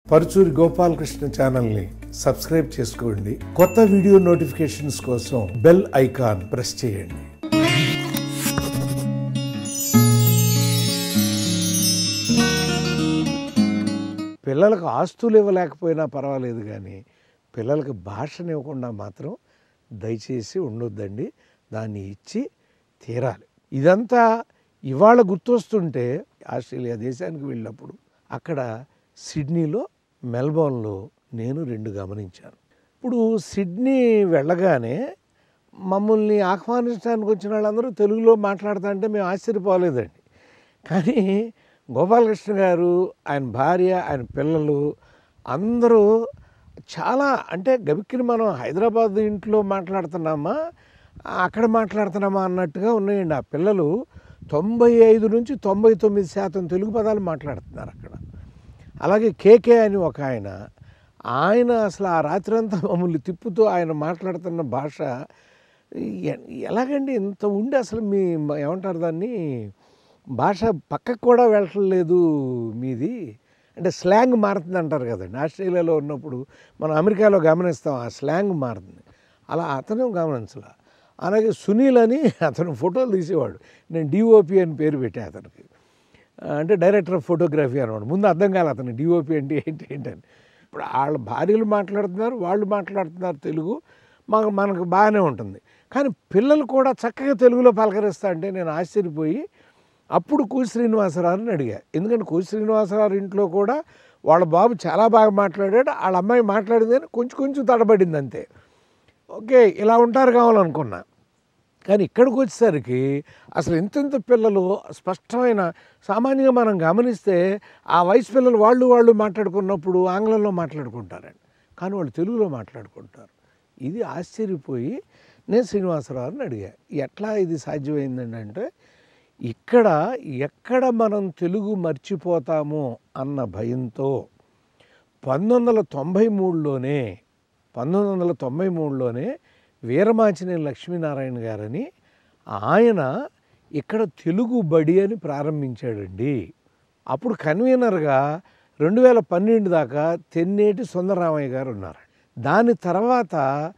పరుచూరి గోపాలకృష్ణ ఛానల్ని సబ్స్క్రైబ్ చేసుకోండి కొత్త వీడియో నోటిఫికేషన్స్ కోసం బెల్ ఐకాన్ ప్రెస్ చేయండి పిల్లలకు ఆస్తులు ఇవ్వలేకపోయినా పర్వాలేదు కానీ పిల్లలకు భాషను ఇవ్వకుండా మాత్రం దయచేసి ఉండొద్దండి దాన్ని ఇచ్చి తీరాలి ఇదంతా ఇవాళ గుర్తొస్తుంటే ఆస్ట్రేలియా దేశానికి వెళ్ళినప్పుడు అక్కడ సిడ్నీలో మెల్బోర్న్లో నేను రెండు గమనించాను ఇప్పుడు సిడ్నీ వెళ్ళగానే మమ్మల్ని ఆహ్వానించడానికి వచ్చిన వాళ్ళందరూ తెలుగులో మాట్లాడుతా అంటే మేము ఆశ్చర్యపోలేదండి కానీ గోపాలకృష్ణ గారు ఆయన భార్య ఆయన పిల్లలు అందరూ చాలా అంటే గబిక్కిని మనం హైదరాబాద్ ఇంట్లో మాట్లాడుతున్నామా అక్కడ మాట్లాడుతున్నామా అన్నట్టుగా ఉన్నాయండి ఆ పిల్లలు తొంభై ఐదు నుంచి తొంభై తొమ్మిది శాతం తెలుగు పదాలు మాట్లాడుతున్నారు అక్కడ అలాగే కేకే అని ఒక ఆయన ఆయన అసలు ఆ రాత్రంతా మమ్మల్ని తిప్పుతూ ఆయన మాట్లాడుతున్న భాష ఎ- ఎలాగండి ఇంత ఉండి అసలు మీ ఏమంటారు దాన్ని భాష పక్కకు కూడా వెళ్ళట్లేదు మీది అంటే స్లాంగ్ మారుతుంది అంటారు కదండి ఆస్ట్రేలియాలో ఉన్నప్పుడు మనం అమెరికాలో గమనిస్తాం ఆ స్లాంగ్ మారుతుంది అలా అతను గమనించలా అలాగే సునీల్ అని అతను ఫోటోలు తీసేవాడు నేను డిఓపి అని పేరు పెట్టా అతనికి అంటే డైరెక్టర్ ఆఫ్ ఫోటోగ్రఫీ అనమాట ముందు అర్థం కాలే అతను డిఓపి అంటే ఏంటి ఏంటని ఇప్పుడు వాళ్ళ భార్యలు మాట్లాడుతున్నారు వాళ్ళు మాట్లాడుతున్నారు తెలుగు మాకు మనకు బాగానే ఉంటుంది కానీ పిల్లలు కూడా చక్కగా తెలుగులో పలకరిస్తా అంటే నేను ఆశ్చర్యపోయి అప్పుడు కు శ్రీనివాసరావుని అడిగా ఎందుకంటే కు శ్రీనివాసరావు ఇంట్లో కూడా వాళ్ళ బాబు చాలా బాగా మాట్లాడాడు వాళ్ళ అమ్మాయి మాట్లాడింది అని కొంచెం కొంచెం తడబడింది అంతే ఓకే ఇలా ఉంటారు కావాలనుకున్నా కానీ ఇక్కడికి వచ్చేసరికి అసలు ఎంతెంత పిల్లలు స్పష్టమైన సామాన్యంగా మనం గమనిస్తే ఆ వయసు పిల్లలు వాళ్ళు వాళ్ళు మాట్లాడుకున్నప్పుడు ఆంగ్లంలో మాట్లాడుకుంటారండి కానీ వాళ్ళు తెలుగులో మాట్లాడుకుంటారు ఇది ఆశ్చర్యపోయి నేను శ్రీనివాసరావుని అడిగా ఎట్లా ఇది సాధ్యమైందండి అంటే ఇక్కడ ఎక్కడ మనం తెలుగు మర్చిపోతామో అన్న భయంతో పంతొమ్మిది వందల తొంభై మూడులోనే పంతొమ్మిది వందల తొంభై మూడులోనే వీరమాచినేని లక్ష్మీనారాయణ గారని ఆయన ఇక్కడ తెలుగు బడి అని ప్రారంభించాడండి అప్పుడు కన్వీనర్గా రెండు వేల పన్నెండు దాకా తెన్నేటి సుందరరామయ్య గారు ఉన్నారు దాని తర్వాత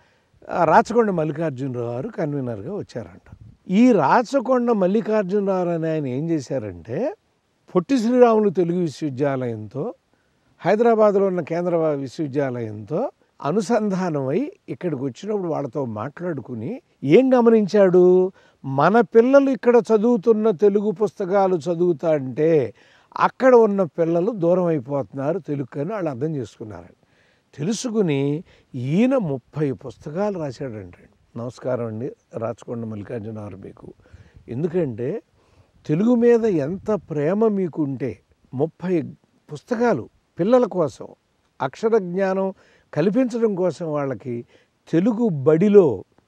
ఆ, రాచకొండ మల్లికార్జునరావు గారు కన్వీనర్గా వచ్చారంట ఈ రాచకొండ మల్లికార్జునరావు అని ఆయన ఏం చేశారంటే పొట్టి శ్రీరాములు తెలుగు విశ్వవిద్యాలయంతో హైదరాబాద్లో ఉన్న కేంద్ర విశ్వవిద్యాలయంతో అనుసంధానమై ఇక్కడికి వచ్చినప్పుడు వాళ్ళతో మాట్లాడుకుని ఏం గమనించాడు మన పిల్లలు ఇక్కడ చదువుతున్న తెలుగు పుస్తకాలు చదువుతా అంటే అక్కడ ఉన్న పిల్లలు దూరం అయిపోతున్నారు తెలుగు అని వాళ్ళు అర్థం చేసుకున్నారండి తెలుసుకుని ఈయన ముప్పై పుస్తకాలు రాశాడంటండి నమస్కారం అండి రాచకొండ మల్లికార్జునరావు మీకు ఎందుకంటే తెలుగు మీద ఎంత ప్రేమ మీకుంటే ముప్పై పుస్తకాలు పిల్లల కోసం అక్షర జ్ఞానం కల్పించడం కోసం వాళ్ళకి తెలుగు బడిలో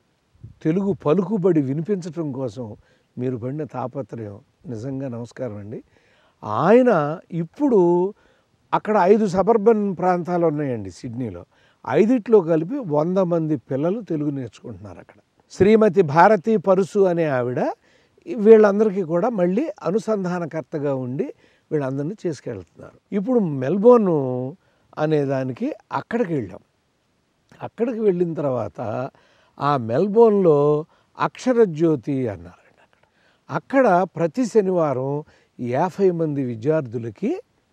తెలుగు పలుకుబడి వినిపించటం కోసం మీరు పడిన తాపత్రయం నిజంగా నమస్కారం అండి ఆయన ఇప్పుడు అక్కడ ఐదు సబర్బన్ ప్రాంతాలు ఉన్నాయండి సిడ్నీలో ఐదిట్లో కలిపి వంద మంది పిల్లలు తెలుగు నేర్చుకుంటున్నారు అక్కడ శ్రీమతి భారతి పరుసు అనే ఆవిడ వీళ్ళందరికీ కూడా మళ్ళీ అనుసంధానకర్తగా ఉండి వీళ్ళందరినీ చేసుకెళ్తున్నారు ఇప్పుడు మెల్బోర్న్ అనే దానికి అక్కడికి వెళ్ళాం అక్కడికి వెళ్ళిన తర్వాత ఆ మెల్బోర్న్లో అక్షరజ్యోతి అన్నారండి అక్కడ అక్కడ ప్రతి శనివారం యాభై మంది విద్యార్థులకి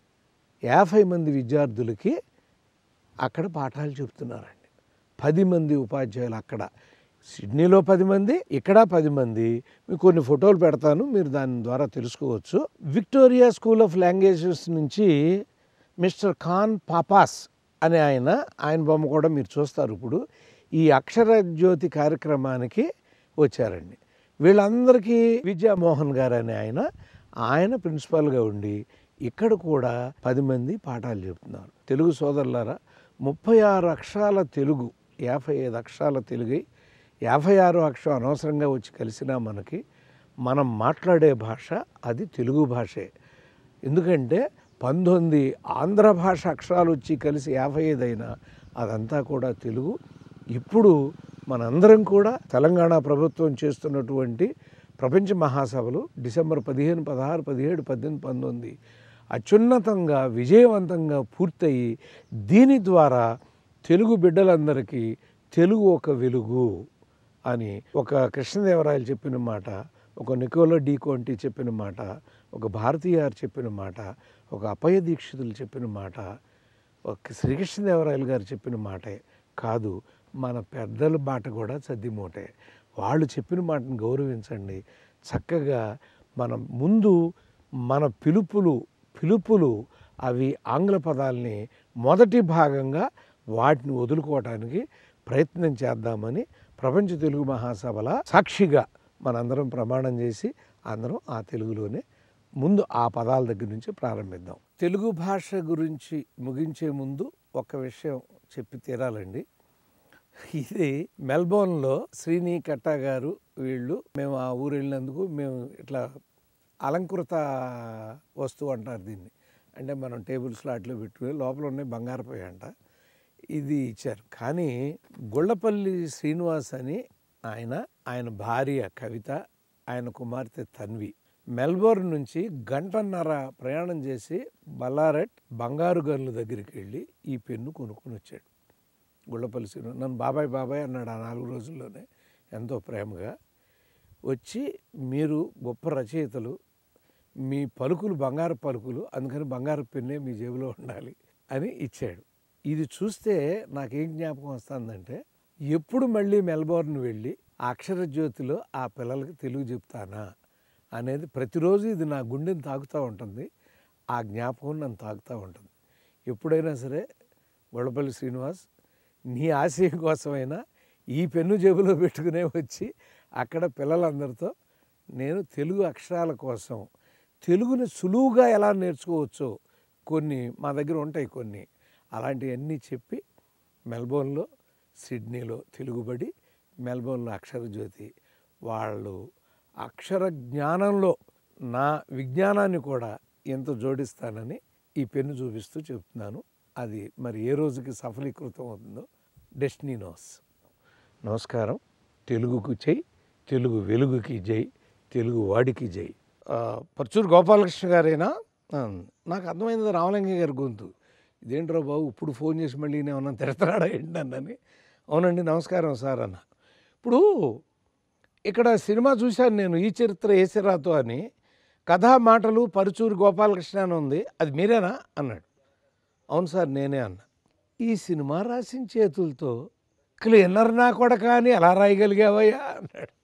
యాభై మంది విద్యార్థులకి అక్కడ పాఠాలు చెప్తున్నారండి పది మంది ఉపాధ్యాయులు అక్కడ సిడ్నీలో పది మంది ఇక్కడ పది మంది మీకు కొన్ని ఫోటోలు పెడతాను మీరు దాని ద్వారా తెలుసుకోవచ్చు విక్టోరియా స్కూల్ ఆఫ్ లాంగ్వేజెస్ నుంచి మిస్టర్ ఖాన్ పాపాస్ అనే ఆయన ఆయన బొమ్మ కూడా మీరు చూస్తారు ఇప్పుడు ఈ అక్షర జ్యోతి కార్యక్రమానికి వచ్చారండి వీళ్ళందరికీ విద్యామోహన్ గారు అనే ఆయన ఆయన ప్రిన్సిపాల్గా ఉండి ఇక్కడ కూడా పది మంది పాఠాలు చెప్తున్నారు తెలుగు సోదరులారా ముప్పై ఆరు అక్షరాల తెలుగు యాభై ఐదు అక్షరాల తెలుగు యాభై ఆరు అక్షరం అనవసరంగా వచ్చి కలిసినా మనకి మనం మాట్లాడే భాష అది తెలుగు భాషే ఎందుకంటే పంతొమ్మిది ఆంధ్ర భాష అక్షరాలు వచ్చి కలిసి యాభై ఐదు అయినా అదంతా కూడా తెలుగు ఇప్పుడు మనందరం కూడా తెలంగాణ ప్రభుత్వం చేస్తున్నటువంటి ప్రపంచ మహాసభలు డిసెంబర్ పదిహేను పదహారు పదిహేడు పద్దెనిమిది పంతొమ్మిది అత్యున్నతంగా విజయవంతంగా పూర్తయి దీని ద్వారా తెలుగు బిడ్డలందరికీ తెలుగు ఒక వెలుగు అని ఒక కృష్ణదేవరాయలు చెప్పిన మాట ఒక నికోలో డి కోంటి చెప్పిన మాట ఒక భారతీయార్ చెప్పిన మాట ఒక అపయ దీక్షితులు చెప్పిన మాట ఒక శ్రీకృష్ణదేవరాయలు గారు చెప్పిన మాటే కాదు మన పెద్దల మాట కూడా సద్దిమూటే వాళ్ళు చెప్పిన మాటను గౌరవించండి చక్కగా మనం ముందు మన పిలుపులు పిలుపులు అవి ఆంగ్ల పదాలని మొదటి భాగంగా వాటిని వదులుకోవటానికి ప్రయత్నం చేద్దామని ప్రపంచ తెలుగు మహాసభల సాక్షిగా మనందరం ప్రమాణం చేసి అందరం ఆ తెలుగులోనే ముందు ఆ పదాల దగ్గర నుంచి ప్రారంభిద్దాం తెలుగు భాష గురించి ముగించే ముందు ఒక విషయం చెప్పి తీరాలండి ఇది మెల్బోర్న్లో శ్రీని కట్టా గారు వీళ్ళు మేము ఆ ఊరు వెళ్ళినందుకు మేము ఇట్లా అలంకృత వస్తువు అంటారు దీన్ని అంటే మనం టేబుల్ స్లాట్లో పెట్టుకుని లోపల ఉన్నాయి బంగారపోయి అంట ఇది ఇచ్చారు కానీ గుళ్ళపల్లి శ్రీనివాస్ అని ఆయన ఆయన భార్య కవిత ఆయన కుమార్తె తన్వి మెల్బోర్న్ నుంచి గంటన్నర ప్రయాణం చేసి బల్లారెట్ బంగారు గన్ల దగ్గరికి వెళ్ళి ఈ పెన్ను కొనుక్కొని వచ్చాడు గుళ్ళపల్లి శ్రీను నన్ను బాబాయ్ బాబాయ్ అన్నాడు ఆ నాలుగు రోజుల్లోనే ఎంతో ప్రేమగా వచ్చి మీరు గొప్ప రచయితలు మీ పలుకులు బంగారు పలుకులు అందుకని బంగారు పెన్నే మీ జేబులో ఉండాలి అని ఇచ్చాడు ఇది చూస్తే నాకేం జ్ఞాపకం వస్తుందంటే ఎప్పుడు మళ్ళీ మెల్బోర్న్ వెళ్ళి ఆ అక్షర జ్యోతిలో ఆ పిల్లలకి తెలుగు చెప్తానా అనేది ప్రతిరోజు ఇది నా గుండెని తాకుతూ ఉంటుంది ఆ జ్ఞాపకం నన్ను తాకుతూ ఉంటుంది ఎప్పుడైనా సరే గొడపల్లి శ్రీనివాస్ నీ ఆశయం కోసమైనా ఈ పెన్ను జేబులో పెట్టుకునే వచ్చి అక్కడ పిల్లలందరితో నేను తెలుగు అక్షరాల కోసం తెలుగుని సులువుగా ఎలా నేర్చుకోవచ్చో కొన్ని మా దగ్గర ఉంటాయి కొన్ని అలాంటివన్నీ చెప్పి మెల్బోర్న్లో సిడ్నీలో తెలుగుబడి మెల్బోర్న్లో అక్షర జ్యోతి వాళ్ళు అక్షర జ్ఞానంలో నా విజ్ఞానాన్ని కూడా ఎంత జోడిస్తానని ఈ పెన్ను చూపిస్తూ చెప్తున్నాను అది మరి ఏ రోజుకి సఫలీకృతం అవుతుందో డెస్టినీ నోస్ నమస్కారం తెలుగుకు జై తెలుగు వెలుగుకి జై తెలుగు వాడికి జై ఆ, పర్చూరు గోపాలకృష్ణ గారేనా ఆ, నాకు అర్థమైంది రామలింగ గారి గొంతు ఇదేంట్రా బాబు ఇప్పుడు ఫోన్ చేసి మళ్ళీ నేను ఏమన్నా తిడతాడా ఏంటని అవునండి నమస్కారం సార్ అన్న ఇప్పుడు ఇక్కడ సినిమా చూశాను నేను ఈ చరిత్ర ఏసిరాతో అని కథా మాటలు పరుచూరు గోపాలకృష్ణ అని ఉంది అది మీరేనా అన్నాడు అవును సార్ నేనే అన్న ఈ సినిమా రాసిన చేతులతో క్లీనర్ నా కొడక అని ఎలా రాయగలిగావయ్యా అన్నాడు